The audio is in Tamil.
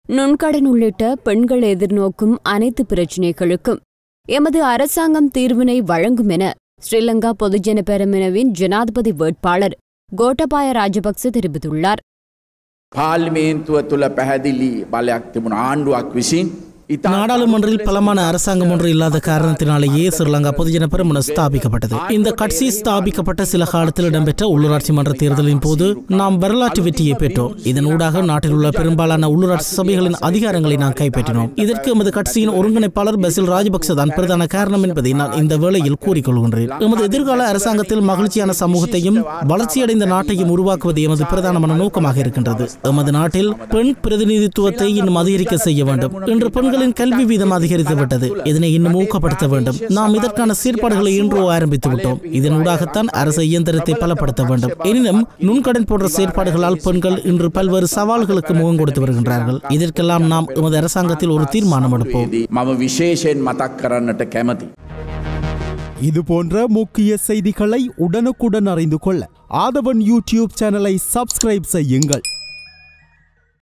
நுண்கடன் உள்ளிட்ட பெண்கள் எதிர்நோக்கும் அனைத்து பிரச்சினைகளுக்கும் எமது அரசாங்கம் தீர்வினை வழங்கும் என ஸ்ரீலங்கா பொதுஜன பெரமுனவின் ஜனாதிபதி வேட்பாளர் கோட்டபாய ராஜபக்ச தெரிவித்துள்ளார் පාර්ලිමේන්තුව තුළ පැහැදිලි බලයක් තිබුණ ආණ්ඩුවක් විසින් ඉතා நாடாளுமன்றில் பலமான அரசாங்கம் ஒன்று இல்லாத காரணத்தினாலேயே ஸ்ரீலங்கா பொதுஜன பெரமுன ஸ்தாபிக்கப்பட்டது இந்த கட்சி ஸ்தாபிக்கப்பட்ட சில காலத்தில் இடம்பெற்ற உள்ளூராட்சி மன்ற தேர்தலின் போது நாம் வரலாற்று வெற்றியை பெற்றோம் இதன் ஊடாக நாட்டில் உள்ள பெரும்பாலான உள்ளூராட்சி சபைகளின் அதிகாரங்களை நாம் கைப்பற்றினோம் இதற்கு எமது கட்சியின் ஒருங்கிணைப்பாளர் பசில் ராஜபக்ச தான் பிரதான காரணம் என்பதை நான் இந்த வேளையில் கூறிக்கொள்கின்றேன் எமது எதிர்கால அரசாங்கத்தில் மகிழ்ச்சியான சமூகத்தையும் வளர்ச்சியடைந்த நாட்டையும் உருவாக்குவது எமது பிரதானமான நோக்கமாக இருக்கின்றது எமது நாட்டில் பெண் பிரதிநிதித்துவத்தை இன்னும் அதிகரிக்க செய்ய வேண்டும் இன்று பெண்களின் கல்வி வீதம் அதிகரித்து விட்டது இதனை இன்னும் ஊக்கப்படுத்த வேண்டும் நாம் இதற்கான செயற்பாடுகளை இன்றோ ஆரம்பித்து விட்டோம் இதனூடாகத்தான் அரசு இயந்திரத்தை பலப்படுத்த வேண்டும் எனினும் நுண்கடன் போன்ற செயற்பாடுகளால் பெண்கள் இன்று பல்வேறு சவால்களுக்கு முகம் கொடுத்து வருகின்றார்கள் இதற்கெல்லாம் நாம் எமது அரசாங்கத்தில் ஒரு தீர்மானம் எடுப்போம் දී මම විශේෂයෙන් මතක් කරන්නට කැමති. இது போன்ற முக்கிய செய்திகளை உடனுக்குடன் அறிந்து கொள்ள ஆதவன் யூடியூப் சேனலை சப்ஸ்கிரைப் செய்யுங்கள்